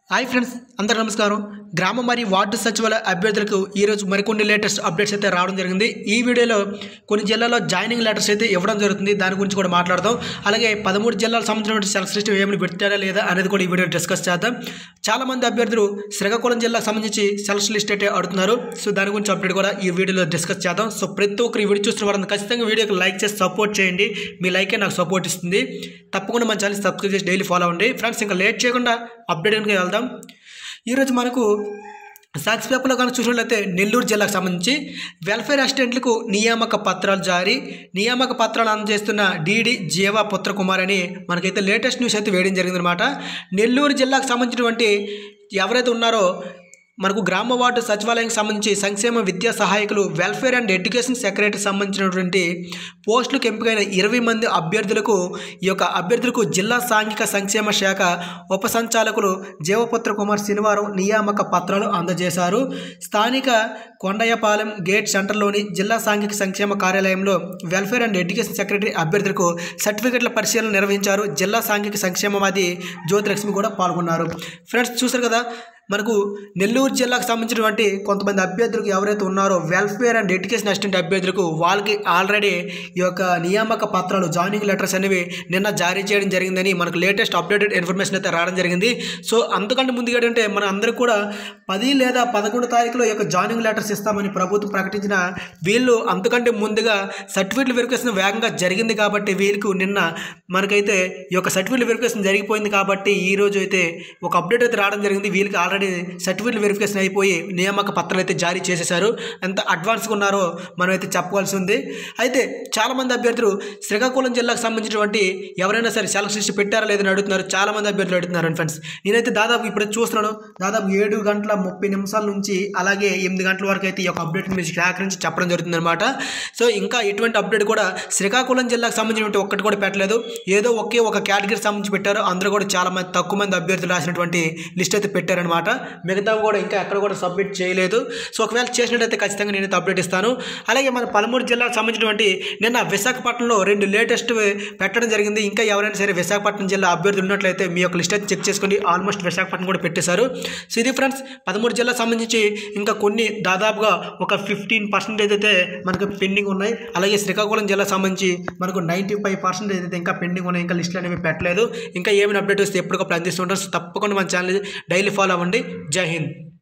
hi friends అందరూ నమస్కారం గ్రామ మరియు వార్డు సచివాలయ అభ్యర్థులకు ఈరోజు మరికొన్ని లేటెస్ట్ అప్డేట్స్ అయితే రావడం జరిగింది ఈ వీడియోలో కొన్ని జిల్లాల్లో జాయినింగ్ లెటర్స్ అయితే ఇవ్వడం జరుగుతుంది దాని గురించి కూడా మాట్లాడదాం అలాగే పదమూడు జిల్లాలకు సంబంధించిన సెలక్షన్ సిస్టమ్ ఏమైనా పెట్టారా లేదా అనేది కూడా ఈ వీడియో డిస్కస్ చేద్దాం చాలామంది అభ్యర్థులు శ్రీకాకుళం జిల్లాకు సంబంధించి సెలక్షన్ లిస్ట్ అయితే అడుగుతున్నారు సో దాని గురించి అప్డేట్ కూడా ఈ వీడియోలో డిస్కస్ చేద్దాం సో ప్రతి ఒక్కరు ఈ వీడియో చూస్తున్న వారందరూ ఖచ్చితంగా వీడియోకి లైక్ చేసి సపోర్ట్ చేయండి మీ లైకే నాకు సపోర్ట్ ఇస్తుంది తప్పకుండా మన ఛానల్ సబ్స్క్రైబ్ చేసి డైలీ ఫాలో అవ్వండి ఫ్రెండ్స్ ఇంకా లేట్ చేయకుండా అప్డేట్ కనుక వెళ్దాం ఈరోజు మనకు సాక్షి పేపర్లో కనుక చూసినట్లయితే నెల్లూరు జిల్లాకు సంబంధించి వెల్ఫేర్ అసిస్టెంట్లకు నియామక పత్రాలు జారీ నియామక పత్రాలు అందజేస్తున్న డీడీ జీవ పుత్రకుమార్ అని మనకైతే లేటెస్ట్ న్యూస్ అయితే వేయడం జరిగిందనమాట నెల్లూరు జిల్లాకు సంబంధించినటువంటి ఎవరైతే ఉన్నారో మనకు గ్రామ వార్డు సచివాలయానికి సంబంధించి సంక్షేమ విద్యా సహాయకులు వెల్ఫేర్ అండ్ ఎడ్యుకేషన్ సెక్రటరీ సంబంధించినటువంటి పోస్టులకు ఎంపికైన ఇరవై మంది అభ్యర్థులకు ఈ యొక్క అభ్యర్థులకు జిల్లా సాంఘిక సంక్షేమ శాఖ ఉప సంచాలకులు జీవపుత్ర కుమార్ శనివారం నియామక పత్రాలు అందజేశారు స్థానిక కొండయ్యపాలెం గేట్ సెంటర్లోని జిల్లా సాంఘిక సంక్షేమ కార్యాలయంలో వెల్ఫేర్ అండ్ ఎడ్యుకేషన్ సెక్రటరీ అభ్యర్థులకు సర్టిఫికెట్ల పరిశీలన నిర్వహించారు జిల్లా సాంఘిక సంక్షేమవాది జ్యోతిలక్ష్మి కూడా పాల్గొన్నారు ఫ్రెండ్స్ చూసారు కదా మనకు నెల్లూరు జిల్లాకు సంబంధించినటువంటి కొంతమంది అభ్యర్థులకు ఎవరైతే ఉన్నారో వెల్ఫేర్ అండ్ ఎడ్యుకేషన్ అసిస్టెంట్ అభ్యర్థులకు వాళ్ళకి ఆల్రెడీ ఈ యొక్క నియామక పత్రాలు జాయినింగ్ లెటర్స్ అనేవి నిన్న జారీ చేయడం జరిగిందని మనకు లేటెస్ట్ అప్డేటెడ్ ఇన్ఫర్మేషన్ అయితే రావడం జరిగింది సో అంతకంటే ముందుగా ఏంటంటే మన అందరికీ కూడా పది లేదా పదకొండు తారీఖులో ఈ యొక్క జాయినింగ్ లెటర్స్ ఇస్తామని ప్రభుత్వం ప్రకటించిన వీళ్ళు అంతకంటే ముందుగా సర్టిఫికెట్ల వెరిఫికేషన్ వేగంగా జరిగింది కాబట్టి వీళ్ళకు నిన్న మనకైతే ఈ యొక్క సర్టిఫికెట్ వెరిఫికేషన్ జరిగిపోయింది కాబట్టి ఈ రోజు అయితే ఒక అప్డేట్ అయితే రావడం జరిగింది వీళ్ళకి ఆల్రెడీ సర్టిఫికెట్ వెరిఫికేషన్ అయిపోయి నియామక పత్రాలు అయితే జారీ చేసేశారు ఎంత అడ్వాన్స్గా ఉన్నారో మనం అయితే చెప్పవలసి ఉంది అయితే చాలామంది అభ్యర్థులు శ్రీకాకుళం జిల్లాకు సంబంధించినటువంటి ఎవరైనా సరే సెలక్షన్ లిస్ట్ పెట్టారా లేదని అడుగుతున్నారు చాలామంది అభ్యర్థులు అడుగుతున్నారు ఫ్రెండ్స్ నేనైతే దాదాపు ఇప్పుడు చూస్తున్నాను దాదాపు ఏడు గంటల ముప్పై నిమిషాల నుంచి అలాగే ఎనిమిది గంటల వరకు అయితే ఈ యొక్క అప్డేట్ మీరు సేకరించి చెప్పడం జరుగుతుంది అనమాట సో ఇంకా ఎటువంటి అప్డేట్ కూడా శ్రీకాకుళం జిల్లాకు సంబంధించినటువంటి ఒక్కటి కూడా పెట్టలేదు ఏదో ఒకే ఒక కేటగిరీ సంబంధించి పెట్టారు అందరూ కూడా చాలా మంది తక్కువ మంది అభ్యర్థులు రాసినటువంటి లిస్ట్ అయితే పెట్టారనమాట మిగతా కూడా ఇంకా ఎక్కడ కూడా సబ్మిట్ చేయలేదు సో ఒకవేళ చేసినట్టయితే ఖచ్చితంగా నేనైతే అప్డేట్ ఇస్తాను అలాగే మన పదమూడు జిల్లాకు సంబంధించినటువంటి నిన్న విశాఖపట్నంలో రెండు లేటెస్ట్ పెట్టడం జరిగింది ఇంకా ఎవరైనా సరే విశాఖపట్నం జిల్లా అభ్యర్థులు ఉన్నట్లయితే మీ యొక్క లిస్ట్ అయితే చెక్ చేసుకోండి ఆల్మోస్ట్ విశాఖపట్నం కూడా పెట్టేశారు సో ఇది ఫ్రెండ్స్ పదమూడు జిల్లా సంబంధించి ఇంకా కొన్ని దాదాపుగా ఒక ఫిఫ్టీన్ పర్సెంటేజ్ అయితే మనకు పెండింగ్ ఉన్నాయి అలాగే శ్రీకాకుళం జిల్లా సంబంధించి మనకు నైంటీ ఫైవ్ పర్సెంటేజ్ అయితే ఇంకా పెండింగ్ ఉన్నాయి ఇంకా లిస్టులు అనేవి పెట్టలేదు ఇంకా ఏమైనా అప్డేట్ వస్తే ఎప్పటికప్పుడు అందిస్తుంటారు సో తప్పకుండా మన ఛానల్ డైలీ ఫాలో అవ్వండి జై హింద్